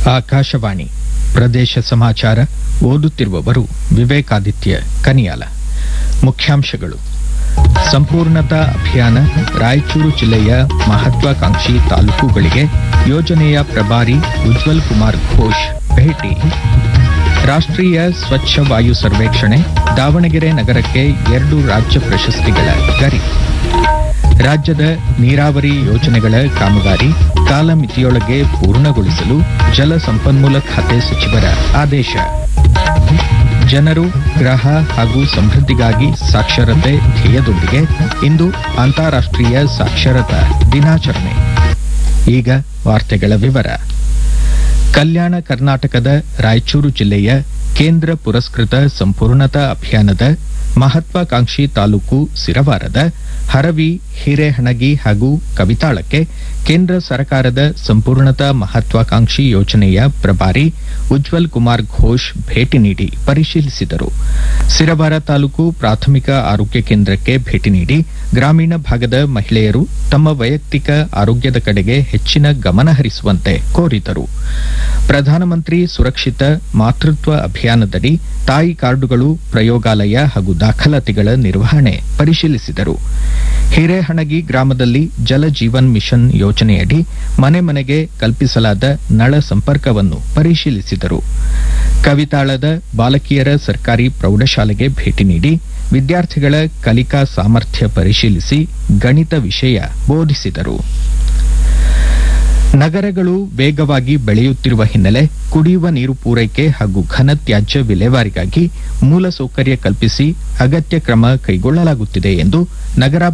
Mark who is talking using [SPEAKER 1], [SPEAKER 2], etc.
[SPEAKER 1] ಆಕಾಶವಾಣಿ ಪ್ರದೇಶ ಸಮಾಚಾರ ಓದುತ್ತಿರುವವರು ವಿವೇಕಾದಿತ್ಯ ಕನಿಯಾಲ ಮುಖ್ಯಾಂಶಗಳು ಸಂಪೂರ್ಣತಾ ಅಭಿಯಾನ ರಾಯಚೂರು ಜಿಲ್ಲೆಯ ಮಹತ್ವಾಕಾಂಕ್ಷಿ ತಾಲೂಕುಗಳಿಗೆ ಯೋಜನೆಯ ಪ್ರಭಾರಿ ಉಜ್ವಲ್ ಕುಮಾರ್ ಘೋಷ್ ಭೇಟಿ ರಾಷ್ಟ್ರೀಯ ಸ್ವಚ್ಛ ವಾಯು ಸರ್ವೇಕ್ಷಣೆ ದಾವಣಗೆರೆ ನಗರಕ್ಕೆ ಎರಡು ರಾಜ್ಯ ಪ್ರಶಸ್ತಿಗಳ ಗರಿ ರಾಜ್ಯದ ನೀರಾವರಿ ಯೋಜನೆಗಳ ಕಾಮಗಾರಿ ಕಾಲಮಿತಿಯೊಳಗೆ ಪೂರ್ಣಗೊಳಿಸಲು ಜಲ ಸಂಪನ್ಮೂಲ ಖಾತೆ ಸಚಿವರ ಆದೇಶ ಜನರು ಗ್ರಹ ಹಾಗೂ ಸಮೃದ್ಧಿಗಾಗಿ ಸಾಕ್ಷರತೆ ಧ್ಯೇಯದೊಂದಿಗೆ ಇಂದು ಅಂತಾರಾಷ್ಟ್ರೀಯ ಸಾಕ್ಷರತಾ ದಿನಾಚರಣೆ ಈಗ ವಾರ್ತೆಗಳ ವಿವರ ಕಲ್ಯಾಣ ಕರ್ನಾಟಕದ ರಾಯಚೂರು ಜಿಲ್ಲೆಯ ಕೇಂದ್ರ ಪುರಸ್ಕೃತ ಸಂಪೂರ್ಣತಾ ಅಭಿಯಾನದ ಮಹತ್ವಾಕಾಂಕ್ಷಿ ತಾಲೂಕು ಸಿರವಾರದ ಹರವಿ ಹಿರೇಹಣಗಿ ಹಾಗೂ ಕವಿತಾಳಕ್ಕೆ ಕೇಂದ್ರ ಸರ್ಕಾರದ ಸಂಪೂರ್ಣತಾ ಮಹತ್ವಾಕಾಂಕ್ಷಿ ಯೋಜನೆಯ ಪ್ರಭಾರಿ ಉಜ್ವಲ್ ಕುಮಾರ್ ಘೋಷ್ ಭೇಟಿ ನೀಡಿ ಪರಿಶೀಲಿಸಿದರು ಸಿರವಾರ ತಾಲೂಕು ಪ್ರಾಥಮಿಕ ಆರೋಗ್ಯ ಕೇಂದ್ರಕ್ಕೆ ಭೇಟಿ ನೀಡಿ ಗ್ರಾಮೀಣ ಭಾಗದ ಮಹಿಳೆಯರು ತಮ್ಮ ವೈಯಕ್ತಿಕ ಆರೋಗ್ಯದ ಕಡೆಗೆ ಹೆಚ್ಚಿನ ಗಮನ ಹರಿಸುವಂತೆ ಕೋರಿದರು ಪ್ರಧಾನಮಂತ್ರಿ ಸುರಕ್ಷಿತ ಮಾತೃತ್ವ ಅಭಿಯಾನದಡಿ ತಾಯಿ ಕಾರ್ಡುಗಳು ಪ್ರಯೋಗಾಲಯ ಹಾಗೂ ದಾಖಲಾತಿಗಳ ನಿರ್ವಹಣೆ ಪರಿಶೀಲಿಸಿದರು ಹಿರೇಹಣಗಿ ಗ್ರಾಮದಲ್ಲಿ ಜಲ ಜೀವನ್ ಮಿಷನ್ ಯೋಜನೆಯಡಿ ಮನೆ ಮನೆಗೆ ಕಲ್ಪಿಸಲಾದ ನಳ ಸಂಪರ್ಕವನ್ನು ಪರಿಶೀಲಿಸಿದರು ಕವಿತಾಳದ ಬಾಲಕಿಯರ ಸರ್ಕಾರಿ ಪ್ರೌಢಶಾಲೆಗೆ ಭೇಟಿ ನೀಡಿ ವಿದ್ಯಾರ್ಥಿಗಳ ಕಲಿಕಾ ಸಾಮರ್ಥ್ಯ ಪರಿಶೀಲಿಸಿ ಗಣಿತ ವಿಷಯ ಬೋಧಿಸಿದರು ನಗರಗಳು ವೇಗವಾಗಿ ಬೆಳೆಯುತ್ತಿರುವ ಹಿನ್ನೆಲೆ ಕುಡಿಯುವ ನೀರು ಪೂರೈಕೆ ಹಾಗೂ ಘನತ್ಯಾಜ್ಯ ವಿಲೇವಾರಿಗಾಗಿ ಮೂಲಸೌಕರ್ಯ ಕಲ್ಪಿಸಿ ಅಗತ್ಯ ಕ್ರಮ ಕೈಗೊಳ್ಳಲಾಗುತ್ತಿದೆ ಎಂದು ನಗರ